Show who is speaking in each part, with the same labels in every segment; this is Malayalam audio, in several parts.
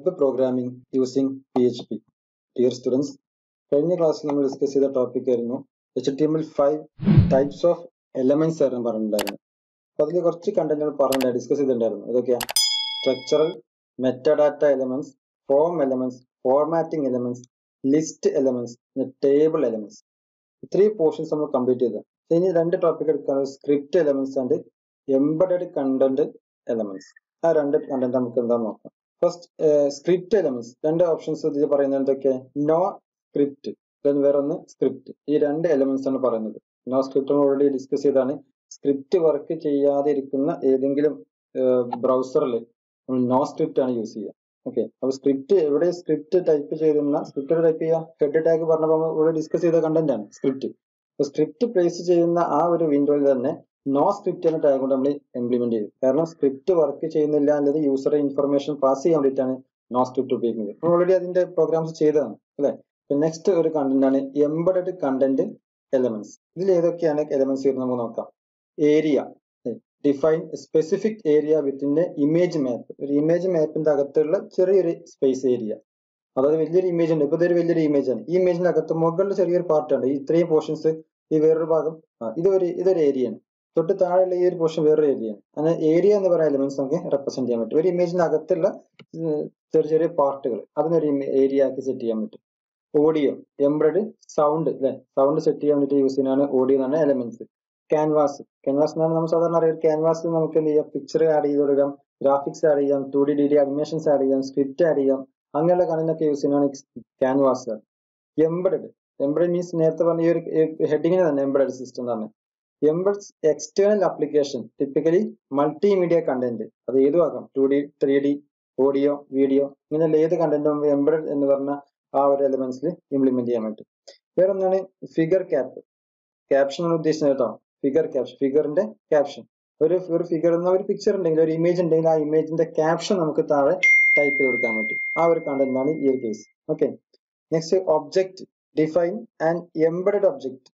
Speaker 1: web programming using P H P dear students കഴിഞ്ഞ ക്ലാസ്സിൽ നമ്മൾ ഡിസ്കസ് ചെയ്ത ടോപ്പിക് ആയിരുന്നു H T M L five types of elements ആയിരുന്നു പറഞ്ഞിട്ടുണ്ടായിരുന്നു അപ്പൊ അതിൽ കുറച്ച് കണ്ടന്റുകൾ പറഞ്ഞിട്ടുണ്ടായിരുന്നു ഡിസ്കസ് ചെയ്തിട്ടുണ്ടായിരുന്നു ഇതൊക്കെയാ structural metadata elements form elements formatting elements list elements table elements ഇത്രയും പോർഷൻസ് നമ്മൾ കംപ്ലീറ്റ് ചെയ്തത് ഇനി രണ്ട് ടോപ്പിക് എടുക്കുന്നത് script elements and embedded content elements ആ രണ്ട് കണ്ടന്റ് നമുക്ക് എന്താ നോക്കാം ഫസ്റ്റ് സ്ക്രിപ്റ്റ് എലമെന്റ്സ് രണ്ട് ഓപ്ഷൻസ് ഇതിൽ പറയുന്നത് എന്തൊക്കെ നോ സ്ക്രിപ്റ്റ് ദെൻ വേറെ ഒന്ന് സ്ക്രിപ്റ്റ് ഈ രണ്ട് എലമെന്റ്സ് ആണ് പറയുന്നത് നോ സ്ക്രിപ്റ്റ് ഓൾറെഡി ഡിസ്കസ് ചെയ്താണ് സ്ക്രിപ്റ്റ് വർക്ക് ചെയ്യാതെ ഇരിക്കുന്ന ഏതെങ്കിലും ബ്രൗസറിൽ നമ്മൾ നോ സ്ക്രിപ്റ്റ് ആണ് യൂസ് ചെയ്യുക ഓക്കെ അപ്പൊ സ്ക്രിപ്റ്റ് എവിടെ സ്ക്രിപ്റ്റ് ടൈപ്പ് ചെയ്തിരുന്ന സ്ക്രിപ്റ്റ് ടൈപ്പ് ചെയ്യുക ഹെഡ് ടാഗ് പറഞ്ഞപ്പോൾ ഇവിടെ ഡിസ്കസ് ചെയ്ത കണ്ടന്റ് ആണ് സ്ക്രിപ്റ്റ് അപ്പൊ സ്ക്രിപ്റ്റ് പ്ലേസ് ചെയ്യുന്ന ആ ഒരു വിൻഡോയിൽ തന്നെ നോ സ്ക്രിപ്റ്റ് എന്ന ടാഗ് കൊണ്ട് നമ്മൾ ഇംപ്ലിമെന്റ് ചെയ്യും കാരണം സ്ക്രിപ്റ്റ് വർക്ക് ചെയ്യുന്നില്ല എന്നത് യൂസറെ ഇൻഫർമേഷൻ പാസ് ചെയ്യാൻ വേണ്ടിയിട്ടാണ് നോ സ്ക്രിപ്റ്റ് ഉപയോഗിക്കുന്നത് നമ്മൾ ഓൾറെഡി അതിന്റെ പ്രോഗ്രാംസ് ചെയ്തതാണ് അല്ലെ നെക്സ്റ്റ് ഒരു കണ്ടന്റ് ആണ് എംബഡഡ് കണ്ടന്റ് എലമെന്റ്സ് ഇതിൽ ഏതൊക്കെയാണ് എലമെന്റ്സ് വരുന്നത് നമുക്ക് നോക്കാം area define specific area within image map ഒരു ഇമേജ് മാപ്പിന്റെ അകത്തുള്ള ചെറിയൊരു സ്പേസ് ഏരിയ അതായത് വലിയൊരു ഇമേജ് ഉണ്ട് ഇപ്പൊ ഇതൊരു വലിയൊരു ഇമേജ് ആണ് ഈ ഇമേജിന്റെ അകത്ത് മുകളിൽ ചെറിയൊരു പാർട്ട് ഉണ്ട് ഈ ഇത്രയും പോർഷൻസ് ഈ വേറൊരു ഭാഗം ഇതൊരു ഇതൊരു ഏരിയ ആണ് തൊട്ട് താഴെയുള്ള ഈ ഒരു പോർഷൻ വേറൊരു ഏരിയ ആണ് അങ്ങനെ ഏരിയ എന്ന് പറയുന്ന എലിമെന്റ്സ് നമുക്ക് റെപ്രസെന്റ് ചെയ്യാൻ പറ്റും ഒരു ഇമേജിന്റെ അകത്തുള്ള ചെറിയ ചെറിയ പാർട്ടുകൾ അതിനൊരു ഏരിയ ആക്കി സെറ്റ് ചെയ്യാൻ പറ്റും ഓഡിയോ എംബ്രഡ് സൗണ്ട് അല്ലെ സൗണ്ട് സെറ്റ് ചെയ്യാൻ വേണ്ടിയിട്ട് യൂസ് ചെയ്യുന്നതാണ് ഓഡിയോ എന്ന് പറഞ്ഞ എലമെന്റ്സ് ക്യാൻവാസ് ക്യാൻവാസ് എന്നാണ് നമ്മൾ സാധാരണ അറിയാം ക്യാൻവാസ് നമുക്ക് എന്ത് ചെയ്യാം പിക്ചർ ആഡ് ചെയ്ത് കൊടുക്കാം ഗ്രാഫിക്സ് ആഡ് ചെയ്യാം two D D D animations add ചെയ്യാം സ്ക്രിപ്റ്റ് ആഡ് ചെയ്യാം അങ്ങനെയുള്ള കണ്ടന്റൊക്കെ യൂസ് ചെയ്യുന്നതാണ് ക്യാൻവാസ് എംബഡഡ് എംബഡഡ് മീൻസ് നേരത്തെ പറഞ്ഞ ഈ ഒരു ഹെഡിങ്ങിന് തന്നെ എംബഡഡ് സിസ്റ്റം തന്നെ embeds external application typically multimedia content അത് ഏതും ആകാം two D three D audio video ഇങ്ങനെയുള്ള ഏത് കണ്ടന്റും എംബഡഡ് എന്ന് പറഞ്ഞ ആ ഒരു എലിമെന്റ്സിൽ ഇംപ്ലിമെന്റ് ചെയ്യാൻ പറ്റും വേറെ ഒന്നാണ് ഫിഗർ ക്യാപ്പ് ക്യാപ്ഷൻ ആണ് ഉദ്ദേശിച്ചത് കേട്ടോ ഫിഗർ ക്യാപ്ഷൻ ഫിഗറിന്റെ ക്യാപ്ഷൻ ഒരു ഒരു ഫിഗർ എന്ന ഒരു പിക്ചർ ഉണ്ടെങ്കിൽ ഒരു ഇമേജ് ഉണ്ടെങ്കിൽ ആ ഇമേജിന്റെ ക്യാപ്ഷൻ നമുക്ക് താഴെ ടൈപ്പ് ചെയ്ത് കൊടുക്കാൻ പറ്റും ആ ഒരു കണ്ടന്റ് ആണ് ഈ ഒരു case okay next object define and embedded object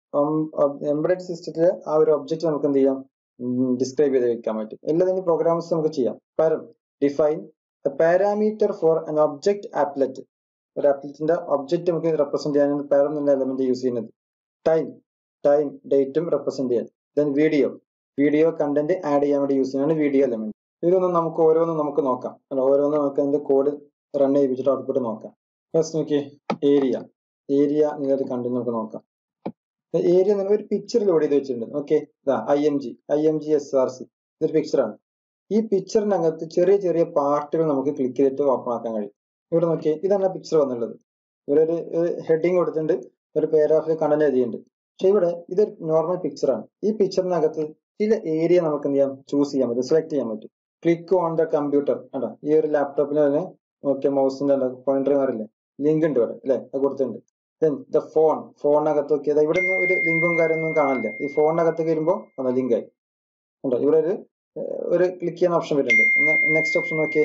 Speaker 1: embedded സിസ്റ്റത്തില് ആ ഒരു ഒബ്ജക്ട് നമുക്ക് എന്ത് ചെയ്യാം ഡിസ്ക്രൈബ് ചെയ്ത് വെക്കാൻ പറ്റും എല്ലാത്തിനും പ്രോഗ്രാംസ് നമുക്ക് ചെയ്യാം param define parameter for an object applet ഒരു ആപ്ലെറ്റിന്റെ ഒബ്ജക്ട് നമുക്ക് റെപ്രസെന്റ് ചെയ്യാനാണ് പാരം എന്ന എലമെന്റ് യൂസ് ചെയ്യുന്നത് ടൈം ടൈം ഡേറ്റും റെപ്രസെന്റ് ചെയ്യാൻ then video video content add ചെയ്യാൻ വേണ്ടി യൂസ് ചെയ്യുന്നതാണ് വീഡിയോ എലമെന്റ് ഇതൊന്നും നമുക്ക് ഓരോന്നും നമുക്ക് നോക്കാം അല്ല ഓരോന്നും നമുക്ക് അതിന്റെ കോഡ് റൺ ചെയ്യിപ്പിച്ചിട്ട് ഔട്ട്പുട്ട് നോക്കാം ഫസ്റ്റ് നോക്കി ഏരിയ ഏരിയ എന്നൊരു കണ്ടന്റ് നമുക്ക് നോക്കാം ഏരിയ എന്നുള്ള ഒരു പിക്ചർ ലോഡ് ചെയ്ത് വെച്ചിട്ടുണ്ട് ഓക്കെ ഇതാ I M G I M G S R C ഇതൊരു പിക്ചറാണ് ഈ പിക്ചറിനകത്ത് ചെറിയ ചെറിയ പാർട്ടുകൾ നമുക്ക് ക്ലിക്ക് ചെയ്തിട്ട് ഓപ്പൺ ആക്കാൻ കഴിയും ഇവിടെ നോക്കിയേ ഇതാണ് പിക്ചർ വന്നുള്ളത് ഇവിടെ ഒരു ഹെഡിങ് കൊടുത്തിട്ടുണ്ട് ഒരു പാരാഗ്രാഫിൽ കണ്ടന്റ് എഴുതിയിട്ടുണ്ട് പക്ഷെ ഇവിടെ ഇതൊരു നോർമൽ പിക്ചറാണ് ഈ പിക്ചറിനകത്ത് ചില ഏരിയ നമുക്ക് എന്ത് ചെയ്യാം ചൂസ് ചെയ്യാൻ പറ്റും സെലക്ട് ചെയ്യാൻ പറ്റും ക്ലിക്ക് ഓൺ ദ കമ്പ്യൂട്ടർ കണ്ടോ ഈ ഒരു ലാപ്ടോപ്പിന് തന്നെ ഓക്കെ മൗസിന്റെ പോയിന്റർ മാറില്ലേ ലിങ്ക് ഉണ്ട് ഇവിടെ അല്ലെ അത് കൊടുത്തിട്ടുണ്ട് ദെൻ ദ ഫോൺ ഫോണിനകത്ത് നോക്കിയത് ഇവിടെ നിന്ന് ഒരു ലിങ്കും കാര്യമൊന്നും കാണില്ല ഈ ഫോണിനകത്ത് വരുമ്പോൾ അതാ ലിങ്ക് ആയി ഉണ്ടോ ഇവിടെ ഒരു ഒരു ക്ലിക്ക് ചെയ്യാൻ ഓപ്ഷൻ വരുന്നുണ്ട് നെക്സ്റ്റ് ഓപ്ഷൻ നോക്കിയേ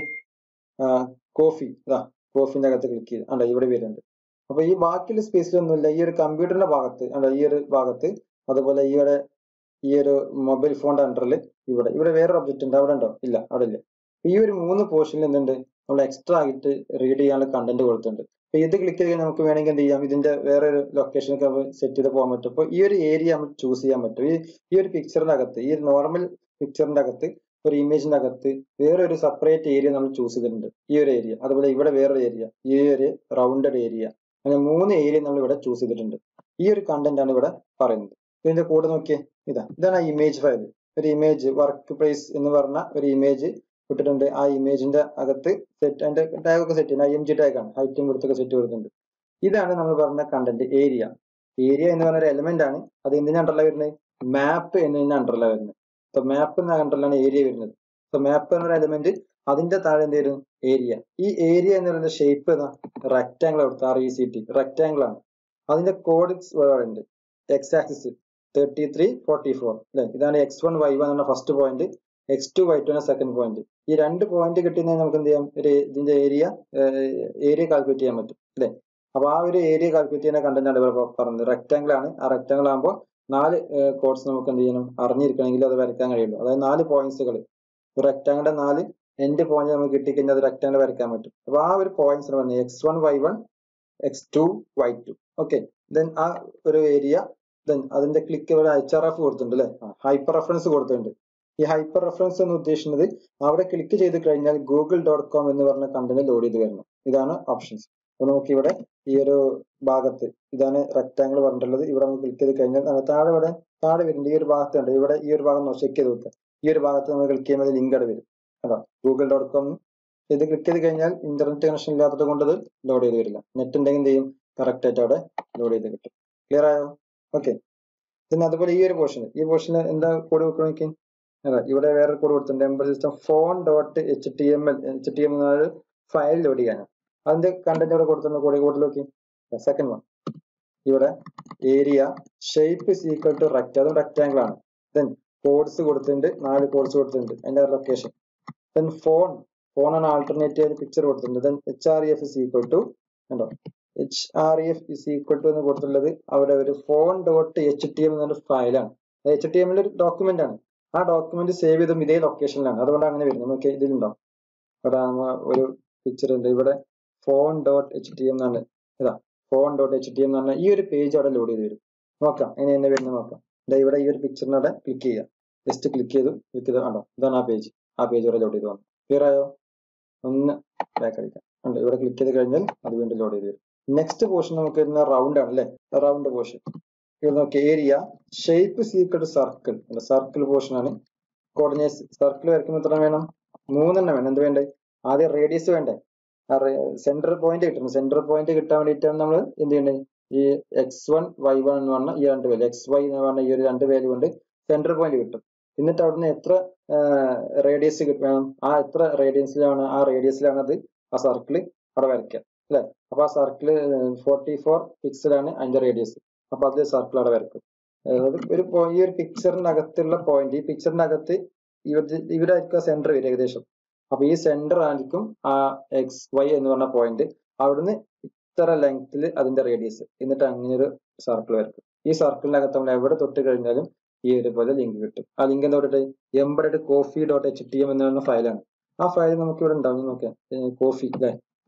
Speaker 1: കോഫി ഇതാ കോഫിന്റെ അകത്ത് ക്ലിക്ക് ചെയ്ത് അല്ല ഇവിടെ വരുന്നുണ്ട് അപ്പൊ ഈ ബാക്കിയുള്ള സ്പേസിലൊന്നുമില്ല ഈ ഒരു കമ്പ്യൂട്ടറിന്റെ ഭാഗത്ത് അല്ല ഈ ഒരു ഭാഗത്ത് അതുപോലെ ഈ ഒരു ഈ ഒരു മൊബൈൽ ഫോണിന്റെ അണ്ടറിൽ ഇവിടെ ഇവിടെ വേറൊരു ഒബ്ജക്റ്റ് ഉണ്ട് അവിടെ ഉണ്ടോ ഇല്ല അവിടെ ഇല്ല ഈ ഒരു മൂന്ന് പോർഷനിൽ എന്തുണ്ട് നമ്മൾ എക്സ്ട്രാ ആയിട്ട് റീഡ് ചെയ്യാനുള്ള കണ്ടന്റ് കൊടുത്തിട്ടുണ്ട് അപ്പൊ ഇത് ക്ലിക്ക് ചെയ്ത് നമുക്ക് വേണമെങ്കിൽ എന്ത് ചെയ്യാം ഇതിന്റെ വേറെ ഒരു ലൊക്കേഷനൊക്കെ സെറ്റ് ചെയ്ത് പോകാൻ പറ്റും അപ്പൊ ഈ ഒരു ഏരിയ നമ്മൾ ചൂസ് ചെയ്യാൻ പറ്റും ഈ ഈ ഒരു പിക്ചറിന്റെ അകത്ത് ഈ നോർമൽ പിക്ചറിന്റെ അകത്ത് ഒരു ഇമേജിന്റെ അകത്ത് വേറെ ഒരു സെപ്പറേറ്റ് ഏരിയ നമ്മൾ ചൂസ് ചെയ്തിട്ടുണ്ട് ഈ ഒരു ഏരിയ അതുപോലെ ഇവിടെ വേറൊരു ഏരിയ ഈ ഒരു റൗണ്ടഡ് ഏരിയ അങ്ങനെ മൂന്ന് ഏരിയ നമ്മൾ ഇവിടെ ചൂസ് ചെയ്തിട്ടുണ്ട് ഈ ഒരു കണ്ടന്റ് ആണ് ഇവിടെ പറയുന്നത് ഇതിന്റെ കൂടെ നോക്കിയേ ഇതാ ഇതാണ് ആ ഇമേജ് ഫയൽ ഒരു ഇമേജ് വർക്ക് പ്ലേസ് എന്ന് പറഞ്ഞ ഒരു ഇമേജ് ഇട്ടിട്ടുണ്ട് ആ ഇമേജിന്റെ അകത്ത് സെറ്റ് അതിന്റെ ടാഗ് ഒക്കെ സെറ്റ് ചെയ്യുന്നത് ഐ എം ജി ടാഗ് ആണ് ഹൈറ്റും കൊടുത്തൊക്കെ സെറ്റ് കൊടുത്തിട്ടുണ്ട് ഇതാണ് നമ്മൾ പറഞ്ഞ കണ്ടന്റ് ഏരിയ ഏരിയ എന്ന് പറഞ്ഞ ഒരു എലമെന്റ് ആണ് അത് എന്തിനാ അണ്ടർല വരുന്നത് മാപ്പ് എന്നതിന്റെ അണ്ടർല വരുന്നത് സോ മാപ്പ് എന്ന അണ്ടറിലാണ് ഏരിയ വരുന്നത് സോ മാപ്പ് എന്നൊരു എലമെന്റ് അതിന്റെ താഴെ എന്ത് വരും ഏരിയ ഈ ഏരിയ എന്ന് പറയുന്ന ഷേപ്പ് ഏതാ റെക്ടാംഗിൾ കൊടുത്ത R E C T rectangle ആണ് അതിന്റെ കോഡ് ഉണ്ട് X axis thirty three forty four അല്ലെ ഇതാണ് എക്സ് വൺ വൈ വൺ എന്ന first point X two Y two എന്ന സെക്കൻഡ് പോയിന്റ് ഈ രണ്ട് പോയിന്റ് കിട്ടുന്നതിന് നമുക്ക് എന്ത് ചെയ്യാം ഒരു ഇതിന്റെ ഏരിയ ഏരിയ കാൽക്കുലേറ്റ് ചെയ്യാൻ പറ്റും അല്ലെ അപ്പൊ ആ ഒരു ഏരിയ കാൽക്കുലേറ്റ് ചെയ്യുന്ന കണ്ടന്റ് ആണ് ഇവിടെ പറഞ്ഞത് റെക്ടാംഗിൾ ആണ് ആ റെക്ടാംഗിൾ ആകുമ്പോൾ നാല് കോഡ്സ് നമുക്ക് എന്ത് ചെയ്യണം അറിഞ്ഞിരിക്കണമെങ്കിൽ അത് വരയ്ക്കാൻ കഴിയുള്ളൂ അതായത് നാല് പോയിന്റ്സുകൾ റെക്ടാംഗിളിന്റെ നാല് എൻഡ് പോയിന്റ് നമുക്ക് കിട്ടിക്കഴിഞ്ഞാൽ അത് റെക്ടാങ്കിൾ വരയ്ക്കാൻ പറ്റും അപ്പൊ ആ ഒരു പോയിന്റ്സ് പറഞ്ഞത് X one Y one X two Y two okay then ആ ഒരു ഏരിയ ദെൻ അതിന്റെ ക്ലിക്ക് ഇവിടെ എച്ച് ആർ എഫ് കൊടുത്തിട്ടുണ്ട് അല്ലെ ഹൈപ്പർ റെഫറൻസ് കൊടുത്തിട്ടുണ്ട് ഈ ഹൈപ്പർ റെഫറൻസ് എന്ന് ഉദ്ദേശിക്കുന്നത് അവിടെ ക്ലിക്ക് ചെയ്ത് കഴിഞ്ഞാൽ ഗൂഗിൾ ഡോട്ട് കോം എന്ന് പറഞ്ഞ കണ്ടന്റ് ലോഡ് ചെയ്ത് വരണം ഇതാണ് ഓപ്ഷൻസ് അപ്പൊ നമുക്ക് ഇവിടെ ഈ ഒരു ഭാഗത്ത് ഇതാണ് റെക്ടാങ്കിൾ പറഞ്ഞിട്ടുള്ളത് ഇവിടെ നമുക്ക് ക്ലിക്ക് ചെയ്ത് കഴിഞ്ഞാൽ അത് താഴെ ഇവിടെ താഴെ വരുന്നുണ്ട് ഈ ഒരു ഭാഗത്തുണ്ട് ഇവിടെ ഈ ഒരു ഭാഗം ചെക്ക് ചെയ്ത് നോക്കുക ഈ ഒരു ഭാഗത്ത് നമ്മൾ ക്ലിക്ക് ചെയ്യുമ്പോൾ ലിങ്ക് അവിടെ വരും കേട്ടോ ഗൂഗിൾ ഡോട്ട് കോം ഇത് ക്ലിക്ക് ചെയ്ത് കഴിഞ്ഞാൽ ഇന്റർനെറ്റ് കണക്ഷൻ ഇല്ലാത്തത് കൊണ്ട് അത് ലോഡ് ചെയ്ത് വരില്ല നെറ്റ് ഉണ്ടെങ്കിൽ എന്ത് ചെയ്യും കറക്റ്റ് ആയിട്ട് അവിടെ ലോഡ് ചെയ്ത് കിട്ടും ക്ലിയർ ആയോ ഓക്കെ പിന്നെ അതുപോലെ ഈ ഒരു പോർഷൻ ഈ പോർഷന് എന്താ കോഡ് വെക്കണം നോക്കി അതെ ഇവിടെ വേറെ കോഡ് കൊടുത്തിട്ടുണ്ട് എംബർ system phone dot H T M L H T M എന്ന ഫയൽ ലോഡ് ചെയ്യാനാണ് അതിന്റെ കണ്ടന്റ് ഇവിടെ കൊടുത്തിട്ടുണ്ട് കോഡ് കോഡ് നോക്കി സെക്കൻഡ് വൺ ഇവിടെ area shape is equal to rect അതും റെക്ടാങ്കിൾ ആണ് ദെൻ കോഡ്സ് കൊടുത്തിട്ടുണ്ട് നാല് കോഡ്സ് കൊടുത്തിട്ടുണ്ട് അതിന്റെ ലൊക്കേഷൻ ദെൻ ഫോൺ ഫോൺ ആണ് ആൾട്ടർനേറ്റീവ് ആയിട്ട് പിക്ചർ കൊടുത്തിട്ടുണ്ട് then H R F is equal to കണ്ടോ H R F is equal to എന്ന് കൊടുത്തിട്ടുള്ളത് അവിടെ ഒരു phone dot H T M എന്നൊരു ഫയലാണ് എച്ച് ടി എമ്മിൽ ഒരു ഡോക്യുമെന്റ് ആണ് ആ ഡോക്യുമെന്റ് സേവ് ചെയ്തും ഇതേ ലൊക്കേഷനിലാണ് അതുകൊണ്ട് അങ്ങനെ വരുന്നത് നോക്കി ഇതിലുണ്ടോ ഇവിടെ ഒരു പിക്ചർ ഉണ്ട് ഇവിടെ phone dot H T M എന്നാണ് ഇതാ phone dot H T M എന്ന് പറഞ്ഞാൽ ഈ ഒരു പേജ് അവിടെ ലോഡ് ചെയ്ത് വരും നോക്കാം എങ്ങനെ തന്നെ വരുന്നത് നോക്കാം ഇതാ ഇവിടെ ഈ ഒരു പിക്ചറിനവിടെ ക്ലിക്ക് ചെയ്യുക ജസ്റ്റ് ക്ലിക്ക് ചെയ്തു ക്ലിക്ക് ചെയ്ത് കണ്ടോ ഇതാണ് ആ പേജ് ആ പേജ് ഇവിടെ ലോഡ് ചെയ്ത് വന്നു ക്ലിയർ ആയോ ഒന്ന് ബാക്ക് അടിക്കാം ഉണ്ട് ഇവിടെ ക്ലിക്ക് ചെയ്ത് കഴിഞ്ഞാൽ അത് വീണ്ടും ലോഡ് ചെയ്ത് വരും നെക്സ്റ്റ് പോർഷൻ നമുക്ക് വരുന്ന റൗണ്ട് ആണ് അല്ലെ റൗണ്ട് പോർഷൻ ഇവിടെ നോക്കി area shape is equal to circle circle portion ആണ് കോർഡിനേറ്റ്സ് സർക്കിൾ വരയ്ക്കുമ്പോൾ എത്ര വേണം മൂന്നെണ്ണം വേണം എന്ത് വേണ്ടേ ആദ്യം റേഡിയസ് വേണ്ടേ ആ സെന്റർ പോയിന്റ് കിട്ടണം സെന്റർ പോയിന്റ് കിട്ടാൻ വേണ്ടിയിട്ടാണ് നമ്മൾ എന്ത് ചെയ്യേണ്ടത് ഈ എക്സ് വൺ വൈ വൺ എന്ന് പറഞ്ഞ ഈ രണ്ട് വാല്യൂ എക്സ് വൈ എന്ന് പറഞ്ഞ ഈ ഒരു രണ്ട് വാല്യൂ കൊണ്ട് സെന്റർ പോയിന്റ് കിട്ടും എന്നിട്ട് അവിടുന്ന് എത്ര റേഡിയസ് വേണം ആ എത്ര റേഡിയൻസിലാണ് ആ റേഡിയസിലാണ് അത് ആ സർക്കിൾ അവിടെ വരയ്ക്കുക അല്ലെ അപ്പൊ ആ സർക്കിൾ ഫോർട്ടി ഫോർ പിക്സലാണ് അതിന്റെ റേഡിയസ് അപ്പൊ അതിൽ സർക്കിൾ അവിടെ വരക്കും അതായത് ഒരു ഈ ഒരു പിക്ചറിന്റെ അകത്തുള്ള പോയിന്റ് ഈ പിക്ചറിന്റെ അകത്ത് ഇവിടെ ഇവിടെ ആയിരിക്കും സെന്റർ വരും ഏകദേശം അപ്പൊ ഈ സെന്റർ ആയിരിക്കും ആ എക്സ് വൈ എന്ന് പറഞ്ഞ പോയിന്റ് അവിടുന്ന് ഇത്ര ലെങ്ത്തിൽ അതിന്റെ റേഡിയസ് എന്നിട്ട് അങ്ങനെ ഒരു സർക്കിൾ വരക്കും ഈ സർക്കിളിനകത്ത് നമ്മൾ എവിടെ തൊട്ട് കഴിഞ്ഞാലും ഈ ഒരു പോലെ ലിങ്ക് കിട്ടും ആ ലിങ്ക് എന്താ തൊട്ടിട്ട് embedded coffee dot H T M എന്ന് പറയുന്ന ഫയലാണ് ആ ഫയൽ നമുക്ക് ഇവിടെ ഉണ്ടാവും നോക്കാം കോഫി അല്ലെ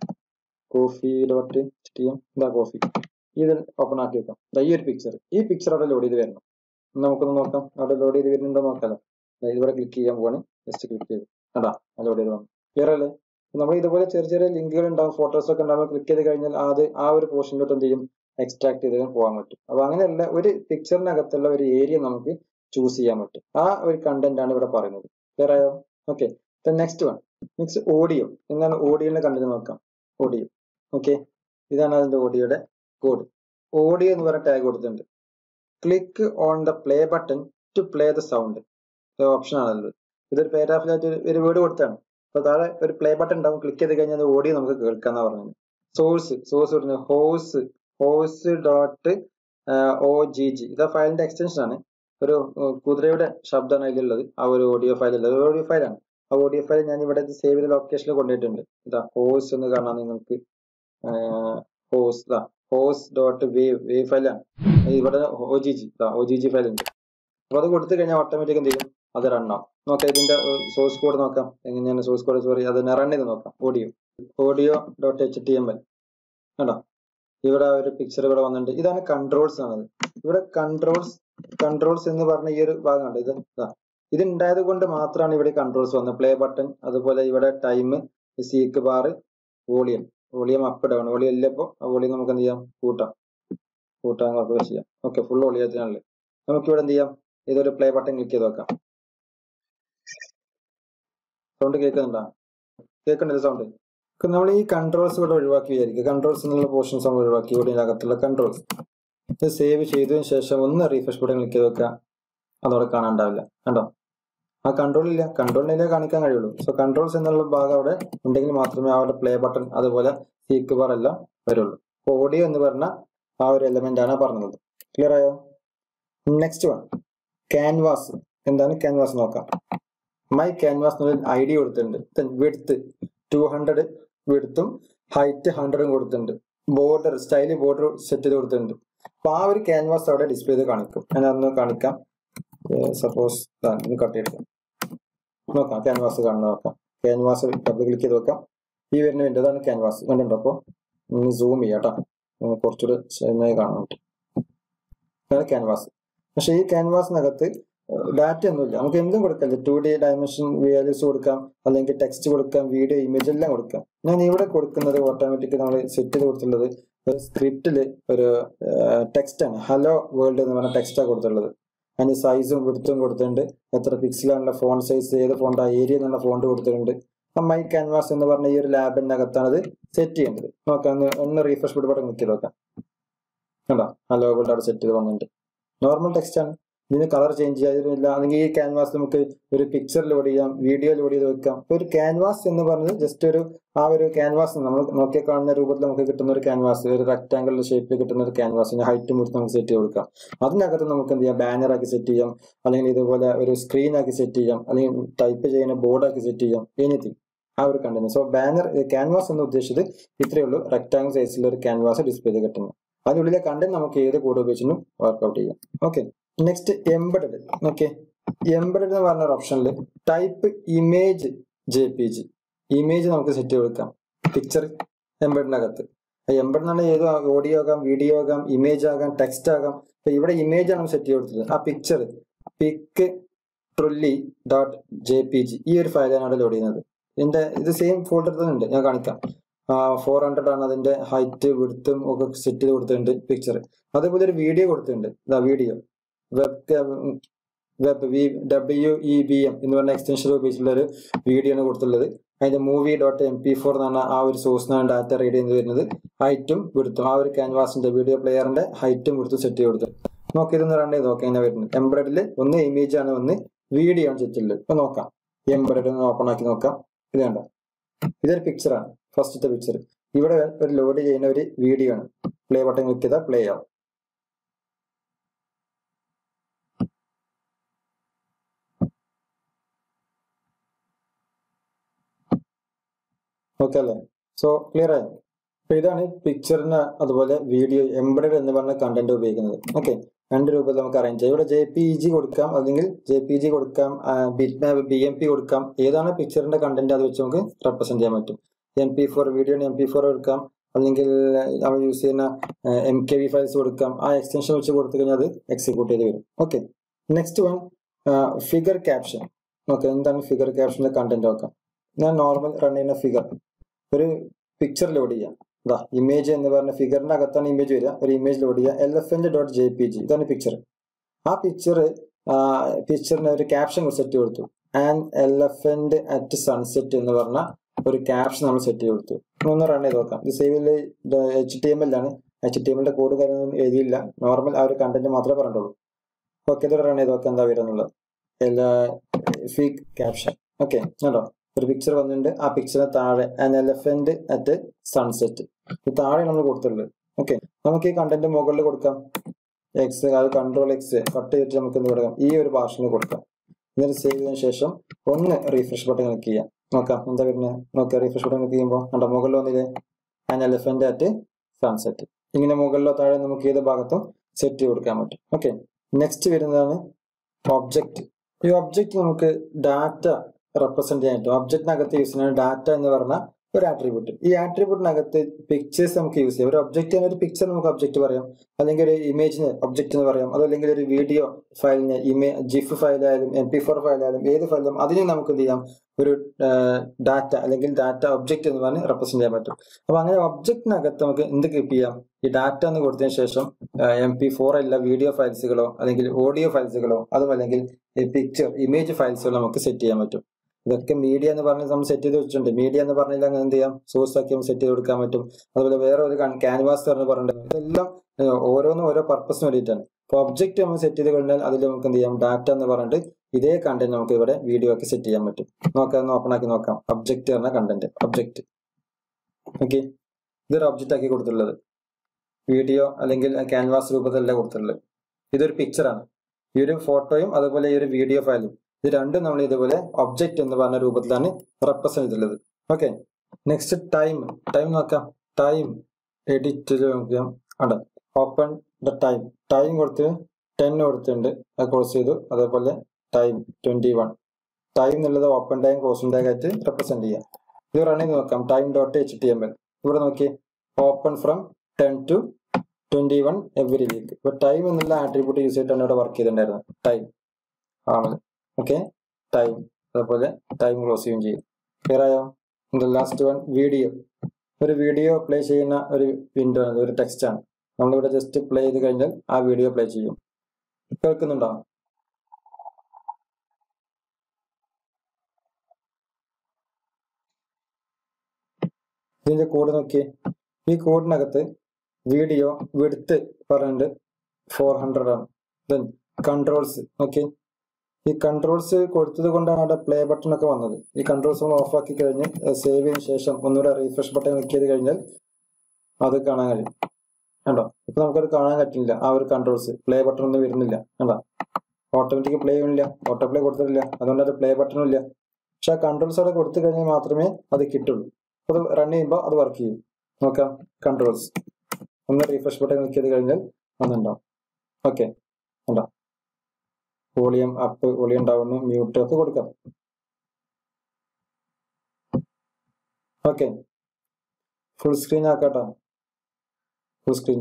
Speaker 1: coffee dot H T M എന്താ കോഫി ഇത് ഓപ്പൺ ആക്കി വെക്കാം ഈ ഒരു പിക്ചർ ഈ പിക്ചർ അവിടെ ലോഡ് ചെയ്ത് വരണം നമുക്കൊന്ന് നോക്കാം അവിടെ ലോഡ് ചെയ്ത് വരുന്നുണ്ടോ നോക്കാലോ ഇവിടെ ക്ലിക്ക് ചെയ്യാൻ പോവാണ് ജസ്റ്റ് ക്ലിക്ക് ചെയ്ത് കണ്ടാ ലോഡ് ചെയ്ത് വന്നു ക്ലിയർ അല്ലേ നമ്മൾ ഇതുപോലെ ചെറിയ ചെറിയ ലിങ്കുകൾ ഉണ്ടാവും ഫോട്ടോസ് ഒക്കെ ഉണ്ടാവും ക്ലിക്ക് ചെയ്ത് കഴിഞ്ഞാൽ അത് ആ ഒരു പോർഷനിലോട്ട് എന്ത് ചെയ്യും എക്സ്ട്രാക്ട് ചെയ്ത് പോകാൻ പറ്റും അപ്പൊ അങ്ങനെയല്ല ഒരു പിക്ചറിനകത്തുള്ള ഒരു ഏരിയ നമുക്ക് ചൂസ് ചെയ്യാൻ പറ്റും ആ ഒരു കണ്ടന്റ് ആണ് ഇവിടെ പറയുന്നത് ക്ലിയർ ആയോ okay next one next audio എന്താണ് ഓഡിയോയുടെ കണ്ടന്റ് നോക്കാം ഓഡിയോ ഓക്കെ ഇതാണ് അതിന്റെ ഓഡിയോയുടെ കോഡ് ഓഡിയോ എന്ന് പറഞ്ഞ ടാഗ് കൊടുത്തിട്ടുണ്ട് click on the play button to play the sound option ആണല്ലോ ഇതൊരു പാരാഗ്രാഫിലായിട്ട് ഒരു വേർഡ് കൊടുത്താണ് അപ്പൊ താഴെ ഒരു പ്ലേ ബട്ടൺ ഉണ്ടാവും ക്ലിക്ക് ചെയ്ത് കഴിഞ്ഞാൽ ഓഡിയോ നമുക്ക് കേൾക്കാന്നാ പറഞ്ഞത് സോഴ്സ് സോഴ്സ് പറഞ്ഞു horse horse dot O G G ഇത് ഫയലിന്റെ എക്സ്റ്റൻഷൻ ആണ് ഒരു കുതിരയുടെ ശബ്ദമാണ് അതിലുള്ളത് ആ ഒരു ഓഡിയോ ഫയൽ ഉള്ളത് ഓഡിയോ ഫയലാണ് ആ ഓഡിയോ ഫയൽ ഞാൻ ഇവിടെ സേവ് ചെയ്ത ലൊക്കേഷനിൽ കൊണ്ടുപോയിട്ടുണ്ട് ഇതാ ഹോസ് എന്ന് കാണാൻ നിങ്ങൾക്ക് ഹോസ് ഇതാ ഹോസ് ഡോട്ട് വേവ് വേവ് ഫയലാണ് ഇവിടെ O G G O G G file ഉണ്ട് അപ്പൊ അത് കൊടുത്തു കഴിഞ്ഞാൽ ഓട്ടോമാറ്റിക് എന്ത് ചെയ്യും അത് റണ്ണാവും നോക്കാം ഇതിന്റെ സോഴ്സ് കോഡ് നോക്കാം എങ്ങനെയാണ് സോഴ്സ് കോഡ് സോറി അത് റൺ ചെയ്ത് നോക്കാം audio audio dot H T M L കണ്ടോ ഇവിടെ ഒരു പിക്ചർ ഇവിടെ വന്നിട്ടുണ്ട് ഇതാണ് കൺട്രോൾസ് ആണത് ഇവിടെ കൺട്രോൾസ് കൺട്രോൾസ് എന്ന് പറഞ്ഞ ഈ ഒരു ഭാഗമുണ്ട് ഇത് ഇതാ ഇത് ഉണ്ടായത് കൊണ്ട് മാത്രമാണ് ഇവിടെ കൺട്രോൾസ് വന്നത് പ്ലേ ബട്ടൺ അതുപോലെ ഇവിടെ time seek bar volume volume up down volume ഇല്ല ഇപ്പോൾ ആ വോളിയം നമുക്ക് എന്ത് ചെയ്യാം കൂട്ടാം കൂട്ടാൻ കുഴപ്പമില്ല ചെയ്യാം ഓക്കെ ഫുൾ വോളിയത്തിനാണല്ലേ നമുക്ക് ഇവിടെ എന്ത് ചെയ്യാം ഇതൊരു പ്ലേ ബട്ടൺ ക്ലിക്ക് ചെയ്ത് നോക്കാം സൗണ്ട് കേൾക്കുന്നുണ്ടോ കേൾക്കുന്നില്ല സൗണ്ട് നമ്മൾ ഈ കൺട്രോൾസ് ഇവിടെ ഒഴിവാക്കി വിചാരിക്കുക കൺട്രോൾസ് എന്നുള്ള പോർഷൻസ് നമ്മൾ ഒഴിവാക്കി ഇവിടെ അകത്തുള്ള കൺട്രോൾസ് ഇത് സേവ് ചെയ്തതിന് ശേഷം ഒന്ന് റീഫ്രഷ് ബട്ടൺ ക്ലിക്ക് ചെയ്ത് വെക്കുക അതവിടെ കാണാണ്ടാവില്ല കണ്ടോ ആ കൺട്രോൾ ഇല്ല കൺട്രോളിനെ കാണിക്കാൻ കഴിയുള്ളൂ സോ കൺട്രോൾസ് എന്നുള്ള ഭാഗം അവിടെ ഉണ്ടെങ്കിൽ മാത്രമേ അവിടെ പ്ലേ ബട്ടൺ അതുപോലെ സീക്ക് ബാർ എല്ലാം വരുള്ളൂ ഓഡിയോ എന്ന് പറഞ്ഞ ആ ഒരു എലമെന്റ് ആണ് പറഞ്ഞത് ക്ലിയർ ആയോ നെക്സ്റ്റ് വൺ ക്യാൻവാസ് എന്താണ് ക്യാൻവാസ് നോക്കാം മൈ ക്യാൻവാസ് എന്നൊരു ഐ ഡി കൊടുത്തിട്ടുണ്ട് വിടുത്ത് ടു ഹൺഡ്രഡ് വിടുത്തും ഹൈറ്റ് ഹൺഡ്രഡും കൊടുത്തിട്ടുണ്ട് ബോർഡർ സ്റ്റൈല് ബോർഡർ സെറ്റ് ചെയ്ത് കൊടുത്തിട്ടുണ്ട് അപ്പൊ ആ ഒരു ക്യാൻവാസ് അവിടെ ഡിസ്പ്ലേ ചെയ്ത് കാണിക്കും ഞാൻ അതൊന്ന് കാണിക്കാം സപ്പോസ് ഒന്ന് കട്ട് ചെയ്തെടുക്കാം നോക്കാം ക്യാൻവാസ് കാണുന്ന നോക്കാം ക്യാൻവാസ് ഡബിൾ ക്ലിക്ക് ചെയ്ത് വെക്കാം ഈ വരുന്ന വിൻഡോ ഇതാണ് ക്യാൻവാസ് കണ്ടുണ്ടോ അപ്പോൾ ഒന്ന് സൂം ചെയ്യാം കേട്ടോ നിങ്ങൾക്ക് കുറച്ചുകൂടെ ശരിയായി കാണാൻ പറ്റും ഇതാണ് ക്യാൻവാസ് പക്ഷേ ഈ ക്യാൻവാസിനകത്ത് ഡാറ്റ ഒന്നുമില്ല നമുക്ക് എന്തും കൊടുക്കാം ടു ഡി ഡയമെൻഷൻ വാല്യൂസ് കൊടുക്കാം അല്ലെങ്കിൽ ടെക്സ്റ്റ് കൊടുക്കാം വീഡിയോ ഇമേജ് എല്ലാം കൊടുക്കാം ഞാൻ ഇവിടെ കൊടുക്കുന്നത് ഓട്ടോമാറ്റിക് നമ്മൾ സെറ്റ് ചെയ്ത് കൊടുത്തിട്ടുള്ളത് ഒരു സ്ക്രിപ്റ്റിൽ ഒരു ടെക്സ്റ്റ് ആണ് ഹലോ വേൾഡ് എന്ന് പറഞ്ഞ ടെക്സ്റ്റാണ് കൊടുത്തിട്ടുള്ളത് അതിന് സൈസും വിടുത്തും കൊടുത്തിട്ടുണ്ട് എത്ര പിക്സലാണുള്ള ഫോൺ സൈസ് ഏത് ഫോണ്ട് ഏരിയ എന്നുള്ള ഫോണ്ട് കൊടുത്തിട്ടുണ്ട് മൈ ക്യാൻവാസ് എന്ന് പറഞ്ഞ ഈ ഒരു ലാബിനകത്താണ് അത് സെറ്റ് ചെയ്യേണ്ടത് നോക്കാം ഒന്ന് ഒന്ന് റീഫ്രഷ് ബിഡ് ബട്ടൺ ക്ലിക്ക് ചെയ്ത് നോക്കാം കണ്ടോ ഹലോ വേൾഡ് അവിടെ സെറ്റ് ചെയ്ത് വന്നിട്ടുണ്ട് നോർമൽ ടെക്സ്റ്റ് ആണ് ഇതിന് കളർ ചേഞ്ച് ചെയ്യാതില്ല അല്ലെങ്കിൽ ഈ ക്യാൻവാസ് നമുക്ക് ഒരു പിക്ചർ ലോഡ് ചെയ്യാം വീഡിയോ ലോഡ് ചെയ്ത് വെക്കാം ഒരു ക്യാൻവാസ് എന്ന് പറഞ്ഞത് ജസ്റ്റ് ഒരു ആ ഒരു ക്യാൻവാസ് നമ്മൾ നോക്കി കാണുന്ന രൂപത്തിൽ നമുക്ക് കിട്ടുന്ന ഒരു ക്യാൻവാസ് ഒരു റെക്ടാങ്കിൾ ഷേപ്പിൽ കിട്ടുന്ന ഒരു ക്യാൻവാസിന് ഹൈറ്റും കൊടുത്ത് നമുക്ക് സെറ്റ് ചെയ്ത് കൊടുക്കാം അതിനകത്ത് നമുക്ക് എന്ത് ചെയ്യാം ബാനർ ആക്കി സെറ്റ് ചെയ്യാം അല്ലെങ്കിൽ ഇതുപോലെ ഒരു സ്ക്രീൻ ആക്കി സെറ്റ് ചെയ്യാം അല്ലെങ്കിൽ ടൈപ്പ് ചെയ്യുന്ന ബോർഡ് ആക്കി സെറ്റ് ചെയ്യാം എനിത്തിങ് ആ ഒരു കണ്ടന്റ് സോ ബാനർ ക്യാൻവാസ് എന്ന് ഉദ്ദേശിച്ചത് ഇത്രയേ ഉള്ളൂ റെക്ടാങ്കിൾ സൈസിലുള്ള ഒരു ക്യാൻവാസ് ഡിസ്പ്ലേ ചെയ്ത് കിട്ടുന്നു അതിനുള്ളിലെ കണ്ടന്റ് നമുക്ക് ഏത് കോഡ് ഉപയോഗിച്ചും വർക്ക്ഔട്ട് ചെയ്യാം okay next embedded okay embedded എന്ന് പറഞ്ഞ ഓപ്ഷനിൽ type image J P G image നമുക്ക് സെറ്റ് ചെയ്ത് കൊടുക്കാം പിക്ചർ എംബഡിനകത്ത് എംബഡ് എന്ന് പറഞ്ഞാൽ ഏത് ഓഡിയോ ആകാം വീഡിയോ ആകാം ഇമേജ് ആകാം ടെക്സ്റ്റ് ആകാം അപ്പൊ ഇവിടെ ഇമേജ് ആണ് സെറ്റ് ചെയ്ത് കൊടുത്തത് ആ പിക്ചർ പിക്ക് ട്രുല്ലി ഡോട്ട് ജെ പി ജി ഈ ഒരു ഫയലാണ് അവിടെ ലോഡ് ചെയ്യുന്നത് ഇതിന്റെ ഇത് സെയിം ഫോൾഡർ തന്നെ ഉണ്ട് ഞാൻ കാണിക്കാം ഫോർ ഹൺഡ്രഡ് ആണ് അതിന്റെ ഹൈറ്റ് വിടുത്തും ഒക്കെ സെറ്റ് ചെയ്ത് കൊടുത്തിട്ടുണ്ട് പിക്ചർ അതേപോലെ ഒരു വീഡിയോ കൊടുത്തിട്ടുണ്ട് ഇതാ video web web V W E B M എന്ന് പറഞ്ഞ എക്സ്റ്റൻഷൻ ഉപയോഗിച്ചുള്ള ഒരു വീഡിയോ ആണ് കൊടുത്തുള്ളത് അതിന്റെ movie dot M P four എന്ന് പറഞ്ഞ ആ ഒരു സോഴ്സിനാണ് ഡാറ്റ റീഡ് ചെയ്ത് വരുന്നത് ഹൈറ്റും വിടുത്തും ആ ഒരു ക്യാൻവാസിന്റെ വീഡിയോ പ്ലെയറിന്റെ ഹൈറ്റും വിടുത്തും സെറ്റ് ചെയ്ത് കൊടുത്തു നോക്കി ഇതൊന്ന് റൺ ചെയ്ത് നോക്കാം എങ്ങനെ വരുന്നത് എംബ്രോയിഡിൽ ഒന്ന് ഇമേജ് ആണ് ഒന്ന് വീഡിയോ ആണ് സെറ്റ് ഉള്ളത് ഇപ്പൊ നോക്കാം എംബ്രോയിഡ് ഒന്ന് ഓപ്പൺ ആക്കി നോക്കാം ഇത് കണ്ടോ ഇതൊരു പിക്ചറാണ് ഫസ്റ്റത്തെ പിക്ചർ ഇവിടെ ഒരു ലോഡ് ചെയ്യുന്ന ഒരു വീഡിയോ ആണ് പ്ലേ ബട്ടൺ ക്ലിക്ക് ചെയ്താൽ പ്ലേ ആവും ഓക്കെ അല്ലേ സോ ക്ലിയർ ആയോ അപ്പൊ ഇതാണ് പിക്ചറിന് അതുപോലെ വീഡിയോ എംബ്രോയിഡ് എന്ന് പറഞ്ഞ കണ്ടന്റ് ഉപയോഗിക്കുന്നത് ഓക്കെ രണ്ട് രൂപത്തിൽ നമുക്ക് അറേഞ്ച് ചെയ്യാം ഇവിടെ ജെ പി ജി കൊടുക്കാം അല്ലെങ്കിൽ ജെ പി ജി കൊടുക്കാം ബി എം പി കൊടുക്കാം ഏതാണ് പിക്ചറിന്റെ കണ്ടന്റ് അത് വെച്ച് നമുക്ക് റെപ്രസെന്റ് ചെയ്യാൻ പറ്റും M P four video M P four കൊടുക്കാം അല്ലെങ്കിൽ നമ്മൾ യൂസ് ചെയ്യുന്ന എം കെ വി ഫയൽസ് കൊടുക്കാം ആ എക്സ്റ്റൻഷൻ വെച്ച് കൊടുത്തു കഴിഞ്ഞാൽ അത് എക്സിക്യൂട്ട് ചെയ്ത് വരും okay next one figure caption okay എന്താണ് ഫിഗർ ക്യാപ്ഷന്റെ കണ്ടന്റ് നോക്കാം ഞാൻ നോർമൽ റൺ ചെയ്യുന്ന ഫിഗർ ഒരു പിക്ചർ ലോഡ് ചെയ്യാം ഇതാ ഇമേജ് എന്ന് പറഞ്ഞ ഫിഗറിന്റെ അകത്താണ് ഇമേജ് വരിക ഒരു ഇമേജ് ലോഡ് ചെയ്യുക L F N dot J P G ഇതാണ് പിക്ചർ ആ പിക്ചർ പിക്ചറിന് ഒരു ക്യാപ്ഷൻ സെറ്റ് കൊടുത്തു and L F N at sunset എന്ന് പറഞ്ഞ ഒരു ക്യാപ്ഷൻ നമ്മൾ സെറ്റ് ചെയ്ത് കൊടുത്തു ഒന്ന് റൺ ചെയ്ത് നോക്കാം ഇത് സേവിൽ എച്ച് ടി എം എൽ ആണ് എച്ച് ടി എം എല്ലിന്റെ കോഡ് കാര്യങ്ങളൊന്നും എഴുതിയില്ല നോർമൽ ആ ഒരു കണ്ടന്റ് മാത്രമേ പറഞ്ഞിട്ടുള്ളൂ ഓക്കെ ഇത് റൺ ചെയ്ത് നോക്കാം എന്താ വരുന്നുള്ളത് എല്ലാ ഫീക്ക് ക്യാപ്ഷൻ ഓക്കെ കേട്ടോ ഒരു പിക്ചർ വന്നിട്ടുണ്ട് ആ പിക്ചറിന് താഴെ ആൻ എലഫന്റ് അറ്റ് സൺസെറ്റ് താഴെ നമ്മൾ കൊടുത്തിട്ടുള്ളത് ഓക്കെ നമുക്ക് ഈ കണ്ടന്റ് മുകളിൽ കൊടുക്കാം എക്സ് അത് കൺട്രോൾ എക്സ് കട്ട് ചെയ്തിട്ട് നമുക്ക് എന്ത് കൊടുക്കാം ഈ ഒരു ഭാഷയിൽ കൊടുക്കാം എന്നിട്ട് സേവ് ചെയ്തതിനു ശേഷം ഒന്ന് റീഫ്രഷ് ബട്ടൺ ക്ലിക്ക് ചെയ്യാം നോക്കാം എന്താ വരുന്നത് നോക്കാം റീഫ്രഷ് ബട്ടൺ ക്ലിക്ക് ചെയ്യുമ്പോൾ കണ്ടോ മുകളിൽ വന്നില്ലേ ആൻ എലഫന്റ് അറ്റ് സൺസെറ്റ് ഇങ്ങനെ മുകളിലോ താഴെ നമുക്ക് ഏത് ഭാഗത്തും സെറ്റ് ചെയ്ത് കൊടുക്കാൻ പറ്റും ഓക്കെ നെക്സ്റ്റ് വരുന്നതാണ് ഒബ്ജക്റ്റ് ഈ ഒബ്ജക്റ്റ് നമുക്ക് ഡാറ്റ റെപ്രസെന്റ് ചെയ്യാൻ പറ്റും ഒബ്ജക്റ്റിനകത്ത് യൂസ് ചെയ്യുന്ന ഡാറ്റ എന്ന് പറഞ്ഞ ഒരു ആട്രിബ്യൂട്ട് ഈ ആട്രിബ്യൂട്ടിനകത്ത് പിക്ചേഴ്സ് നമുക്ക് യൂസ് ചെയ്യാം ഒരു ഒബ്ജക്റ്റ് ഒരു പിക്ചർ നമുക്ക് ഒബ്ജക്റ്റ് പറയാം അല്ലെങ്കിൽ ഒരു ഇമേജിന് ഒബ്ജക്റ്റ് എന്ന് പറയാം അതല്ലെങ്കിൽ ഒരു വീഡിയോ ഫയലിന് ഇമേ ജിഫ് ഫയലായാലും എം പി ഫോർ ഫയലായാലും ഏത് ഫയലും അതിനെ നമുക്ക് എന്ത് ചെയ്യാം ഒരു ഡാറ്റ അല്ലെങ്കിൽ ഡാറ്റ ഒബ്ജക്റ്റ് എന്ന് പറഞ്ഞ് റെപ്രസെന്റ് ചെയ്യാൻ പറ്റും അപ്പൊ അങ്ങനെ ഒബ്ജക്റ്റിനകത്ത് നമുക്ക് എന്ത് കീപ്പ് ചെയ്യാം ഈ ഡാറ്റ എന്ന് കൊടുത്തതിന് ശേഷം എം പി ഫോർ അല്ല വീഡിയോ ഫയൽസുകളോ അല്ലെങ്കിൽ ഓഡിയോ ഫയൽസുകളോ അതും അല്ലെങ്കിൽ പിക്ചർ ഇമേജ് ഫയൽസുകളോ നമുക്ക് സെറ്റ് ചെയ്യാൻ പറ്റും ഇതൊക്കെ മീഡിയ എന്ന് പറഞ്ഞ് നമ്മൾ സെറ്റ് ചെയ്ത് വെച്ചിട്ടുണ്ട് മീഡിയ എന്ന് പറഞ്ഞാൽ അങ്ങനെ എന്ത് ചെയ്യാം സോഴ്സ് ആക്കി സെറ്റ് ചെയ്ത് കൊടുക്കാൻ പറ്റും അതുപോലെ വേറെ ഒരു ക്യാൻവാസ് എന്ന് പറഞ്ഞിട്ടുണ്ട് ഇതെല്ലാം ഓരോന്നും ഓരോ പർപ്പസിന് വേണ്ടിയിട്ടാണ് അപ്പോൾ ഒബ്ജക്റ്റ് നമ്മൾ സെറ്റ് ചെയ്ത് കഴിഞ്ഞാൽ അതിൽ നമുക്ക് എന്ത് ചെയ്യാം ഡാറ്റ എന്ന് പറഞ്ഞിട്ട് ഇതേ കണ്ടന്റ് നമുക്ക് ഇവിടെ വീഡിയോ ഒക്കെ സെറ്റ് ചെയ്യാൻ പറ്റും നോക്കാം ഓപ്പൺ ആക്കി നോക്കാം ഒബ്ജക്റ്റ് പറഞ്ഞ കണ്ടന്റ് ഒബ്ജക്റ്റ് ഓക്കെ ഇതൊരു ഒബ്ജക്റ്റ് ആക്കി കൊടുത്തിട്ടുള്ളത് വീഡിയോ അല്ലെങ്കിൽ ക്യാൻവാസ് രൂപത്തിലല്ല കൊടുത്തിട്ടുള്ളത് ഇതൊരു പിക്ചറാണ് ഈ ഒരു ഫോട്ടോയും അതുപോലെ ഈ ഒരു വീഡിയോ ഫയലും ഇത് രണ്ടും നമ്മൾ ഇതുപോലെ ഒബ്ജക്റ്റ് എന്ന് പറഞ്ഞ രൂപത്തിലാണ് റെപ്രസെന്റ് ചെയ്തിട്ടുള്ളത് ഓക്കെ നെക്സ്റ്റ് ടൈം ടൈം നോക്കാം ടൈം എഡിറ്റിൽ നോക്കാം അവിടെ ഓപ്പൺ ദ ടൈം ടൈം കൊടുത്ത് ടെൻ കൊടുത്തിട്ടുണ്ട് അത് ക്ലോസ് ചെയ്തു അതേപോലെ ടൈം ട്വന്റി വൺ ടൈം എന്നുള്ളത് ഓപ്പൺ ടൈം ക്ലോസിംഗ് ടാഗ് ആയിട്ട് റെപ്രസെന്റ് ചെയ്യാം ഇത് റൺ ചെയ്ത് നോക്കാം time dot H T M L ഇവിടെ നോക്കി open from ten to twenty one every week ഇപ്പൊ ടൈം എന്നുള്ള ആട്രിബ്യൂട്ട് യൂസ് ചെയ്തിട്ടാണ് ഇവിടെ വർക്ക് ചെയ്തിട്ടുണ്ടായിരുന്നത് ടൈം ആണ് ഓക്കെ ടൈം അതുപോലെ ടൈം ക്ലോസ് ചെയ്യുകയും ചെയ്യും ക്ലിയർ ആയോ ലാസ്റ്റ് വൺ വീഡിയോ ഒരു വീഡിയോ പ്ലേ ചെയ്യുന്ന ഒരു വിൻഡോ ആണ് ഒരു ടെക്സ്റ്റ് ആണ് നമ്മളിവിടെ ജസ്റ്റ് പ്ലേ ചെയ്ത് കഴിഞ്ഞാൽ ആ വീഡിയോ പ്ലേ ചെയ്യും കേൾക്കുന്നുണ്ടോ ഇതിന്റെ കോഡ് നോക്കിയേ ഈ കോഡിനകത്ത് വീഡിയോ വിടുത്ത് പറഞ്ഞിട്ട് ഫോർ ഹൺഡ്രഡ് ആണ് ദെൻ കൺട്രോൾസ് ഓക്കെ ഈ കൺട്രോൾസ് കൊടുത്തത് കൊണ്ടാണ് അവിടെ പ്ലേ ബട്ടൺ ഒക്കെ വന്നത് ഈ കൺട്രോൾസ് നമ്മൾ ഓഫ് ആക്കി കഴിഞ്ഞ് സേവ് ചെയ്തതിനു ശേഷം ഒന്നുകൂടെ റീഫ്രഷ് ബട്ടൺ ക്ലിക്ക് ചെയ്ത് കഴിഞ്ഞാൽ അത് കാണാൻ കഴിയും കണ്ടോ ഇപ്പൊ നമുക്കത് കാണാൻ പറ്റില്ല ആ ഒരു കൺട്രോൾസ് പ്ലേ ബട്ടൺ ഒന്നും വരുന്നില്ല കണ്ടോ ഓട്ടോമാറ്റിക് പ്ലേ ചെയ്യുന്നില്ല ഓട്ടോ പ്ലേ കൊടുത്തിട്ടില്ല അതുകൊണ്ട് അത് പ്ലേ ബട്ടണും ഇല്ല പക്ഷെ ആ കൺട്രോൾസ് അവിടെ കൊടുത്തു കഴിഞ്ഞാൽ മാത്രമേ അത് കിട്ടുള്ളൂ അത് റൺ ചെയ്യുമ്പോൾ അത് വർക്ക് ചെയ്യും നോക്കാം കൺട്രോൾസ് ഒന്ന് റീഫ്രഷ് ബട്ടൺ ക്ലിക്ക് ചെയ്ത് കഴിഞ്ഞാൽ ഒന്നുണ്ടാവും ഓക്കെ ഉണ്ടോ volume up volume down mute ഒക്കെ കൊടുക്കാം ഓക്കെ ഫുൾ സ്ക്രീൻ ആക്കാട്ടോ ഫുൾ സ്ക്രീൻ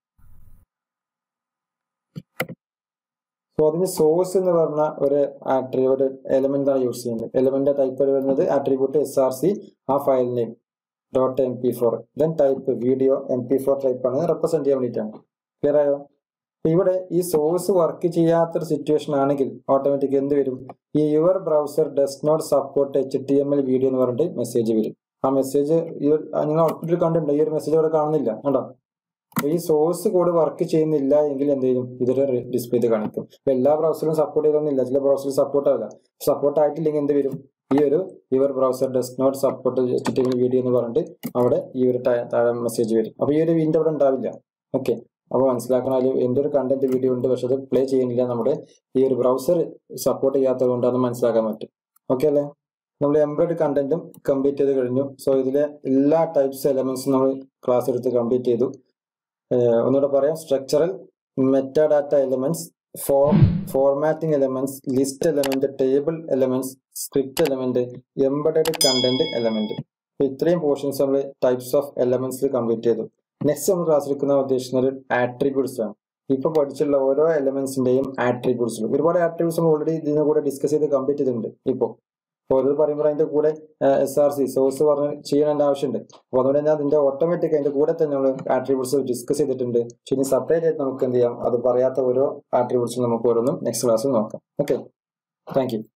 Speaker 1: സോ അതിന് സോഴ്സ് എന്ന് പറഞ്ഞ ഒരു ആട്രിബ്യൂട്ട് എലമെന്റ് ആണ് യൂസ് ചെയ്യുന്നത് എലമെന്റ് ടൈപ്പ് വരുന്നത് ആട്രിബ്യൂട്ട് എസ് ആർ സി ആ file name dot M P four then type video M P four type ആണ് റെപ്രസെന്റ് ചെയ്യാൻ വേണ്ടിയിട്ടാണ് ക്ലിയർ ആയോ ഇവിടെ ഈ സോഴ്സ് വർക്ക് ചെയ്യാത്തൊരു സിറ്റുവേഷൻ ആണെങ്കിൽ ഓട്ടോമാറ്റിക് എന്ത് വരും ഈ your browser does not support H T M L video എന്ന് പറഞ്ഞിട്ട് മെസ്സേജ് വരും ആ മെസ്സേജ് നിങ്ങൾ ഔട്ട്പുട്ടിൽ കണ്ടിട്ടുണ്ട് ഈ ഒരു മെസ്സേജ് ഇവിടെ കാണുന്നില്ല കണ്ടോ ഈ സോഴ്സ് കോഡ് വർക്ക് ചെയ്യുന്നില്ല എങ്കിൽ എന്ത് ചെയ്യും ഇതൊരു ഡിസ്പ്ലേ ചെയ്ത് കാണിക്കും ഇപ്പൊ എല്ലാ ബ്രൗസറിലും സപ്പോർട്ട് ചെയ്തൊന്നുമില്ല ചില ബ്രൗസറിൽ സപ്പോർട്ട് ആവില്ല സപ്പോർട്ട് ആയിട്ടില്ലെങ്കിൽ എന്ത് വരും ഈ ഒരു your browser does not support H T M L video എന്ന് പറഞ്ഞിട്ട് അവിടെ ഈ ഒരു താഴെ മെസ്സേജ് വരും അപ്പൊ ഈ ഒരു വിൻഡോ അവിടെ ഉണ്ടാവില്ല ഓക്കെ അപ്പോൾ മനസ്സിലാക്കണം അതിൽ എന്തൊരു കണ്ടന്റ് വീഡിയോ ഉണ്ട് പക്ഷെ അത് പ്ലേ ചെയ്യുന്നില്ല നമ്മുടെ ഈ ഒരു ബ്രൗസർ സപ്പോർട്ട് ചെയ്യാത്തത് കൊണ്ടാണ് മനസ്സിലാക്കാൻ പറ്റും ഓക്കെ അല്ലേ നമ്മൾ എംബ്രോയിഡ് കണ്ടന്റും കംപ്ലീറ്റ് ചെയ്ത് കഴിഞ്ഞു സോ ഇതിലെ എല്ലാ ടൈപ്സ് എലമെന്റ്സും നമ്മൾ ക്ലാസ് എടുത്ത് കംപ്ലീറ്റ് ചെയ്തു ഒന്നുകൂടെ പറയാം structural metadata elements form formatting elements list element table elements script element embedded content element ഇത്രയും പോർഷൻസ് നമ്മൾ ടൈപ്സ് ഓഫ് എലമെന്റ്സ് കംപ്ലീറ്റ് ചെയ്തു നെക്സ്റ്റ് നമ്മൾ ക്ലാസ് എടുക്കുന്ന ഉദ്ദേശിക്കുന്നത് ആട്രിബ്യൂട്ട്സ് ആണ് ഇപ്പൊ പഠിച്ചുള്ള ഓരോ എലമെന്റ്സിന്റെയും ആട്രിബ്യൂട്ട്സ് ഒരുപാട് ആട്രിബ്യൂട്ട്സ് നമ്മൾ ഓൾറെഡി ഇതിനെ കൂടെ ഡിസ്കസ് ചെയ്ത് കംപ്ലീറ്റ് ചെയ്തിട്ടുണ്ട് ഇപ്പോൾ അപ്പോൾ ഓരോ പറയുമ്പോൾ അതിന്റെ കൂടെ എസ് ആർ സി സോഴ്സ് പറഞ്ഞ് ചെയ്യേണ്ട ആവശ്യമുണ്ട് അപ്പോൾ അതുകൊണ്ട് തന്നെ അതിന്റെ ഓട്ടോമാറ്റിക് അതിന്റെ കൂടെ തന്നെ നമ്മൾ ആട്രിബ്യൂട്ട്സ് ഡിസ്കസ് ചെയ്തിട്ടുണ്ട് പക്ഷെ ഇനി സെപ്പറേറ്റ് ആയിട്ട് നമുക്ക് എന്ത് ചെയ്യാം അത് പറയാത്ത ഓരോ ആട്രിബ്യൂട്ട്സും നമുക്ക് ഓരോന്നും നെക്സ്റ്റ് ക്ലാസ്സിൽ നോക്കാം ഓക്കെ താങ്ക് യു